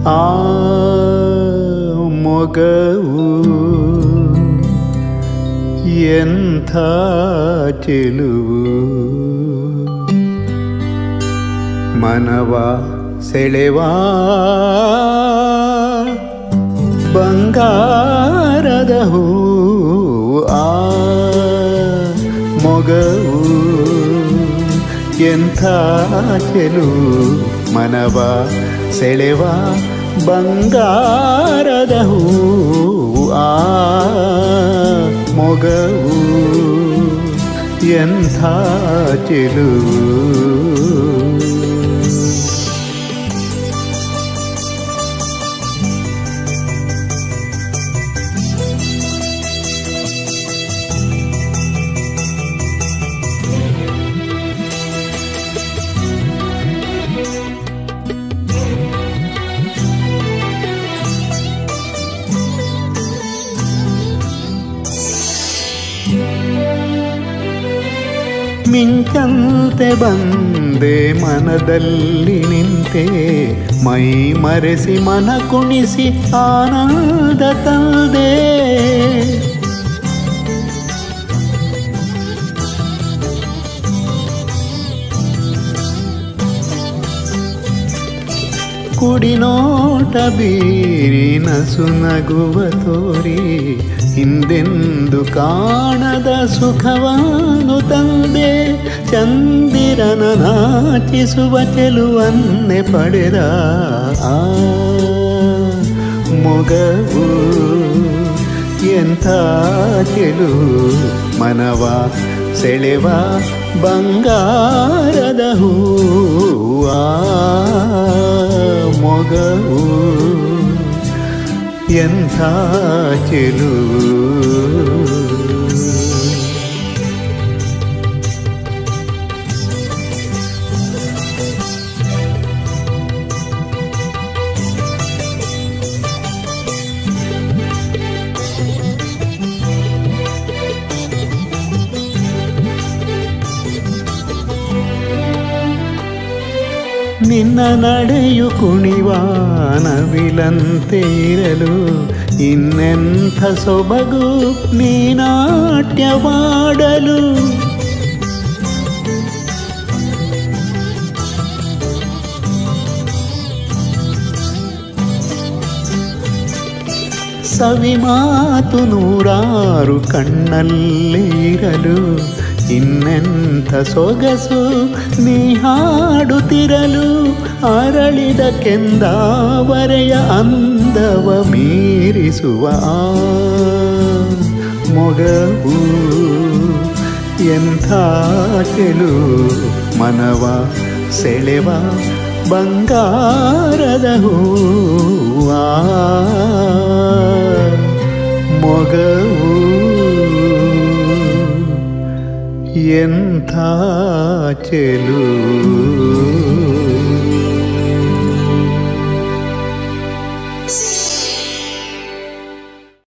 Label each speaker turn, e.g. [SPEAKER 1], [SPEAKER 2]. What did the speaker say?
[SPEAKER 1] ಆ ಮೊಗವು ಎಂಥ ಚೆಲುವು ಮನವ ಸೆಳೆವಾ ಬಂಗಾರದ ಹೂ ಆ ಮೊಗವು ಎಂಥ ಚೆಲುವು ಮನವ ಸೆಳೆವ ಬಂಗಾರದ ಹೂ ಆ ಮೊಗವು ಎಂಥ ಚೆಲುವು ಮಿಂಚಂತೆ ಬಂದೆ ಮನದಲ್ಲಿ ನಿಂತೆ ಮೈ ಮರೆಸಿ ಮನ ಕುಣಿಸಿ ಆನಂದ ತಂದೆ ಕುಡಿನೋಟ ಬೀರಿನ ಸುನಗುವ ತೋರಿ ಹಿಂದೆಂದು ಕಾಣದ ಸುಖವನ್ನು ತಂದೆ ಚಂದಿರನ ನಾಚಿಸುವ ಚೆಲುವನ್ನೇ ಪಡೆದ ಆ ಮೊಗವು ಎಂಥ ಚೆಲು ಮನವ ಸೆಳೆವ ಬಂಗಾರದ ಹೂವ ಮೊಗವು ಎಂಥ ಚೆಲುವು ನಿನ್ನ ನಡೆಯು ಕುಣಿವಾನವಿಲಂತೆ ಇರಲು ಇನ್ನೆಂಥ ಸೊಬಗು ನೀನಾಟ್ಯ ಮಾಡಲು ಸವಿ ಮಾತು ನೂರಾರು ಕಣ್ಣಲ್ಲಿ ಇರಲು ಇನ್ನೆಂಥ ಸೊಗಸು ನೀ ಹಾಡುತ್ತಿರಲು ಅರಳಿದ ಕೆಂದಾವರೆಯ ಅಂದವ ಮೀರಿಸುವ ಆ ಮೊಗವು ಎಂಥ ಚೆಲು ಮನವ ಸೆಳೆವ ಬಂಗಾರದ ಹೂವ ಮೊಗವು ಎಂಥ ಚೆಲು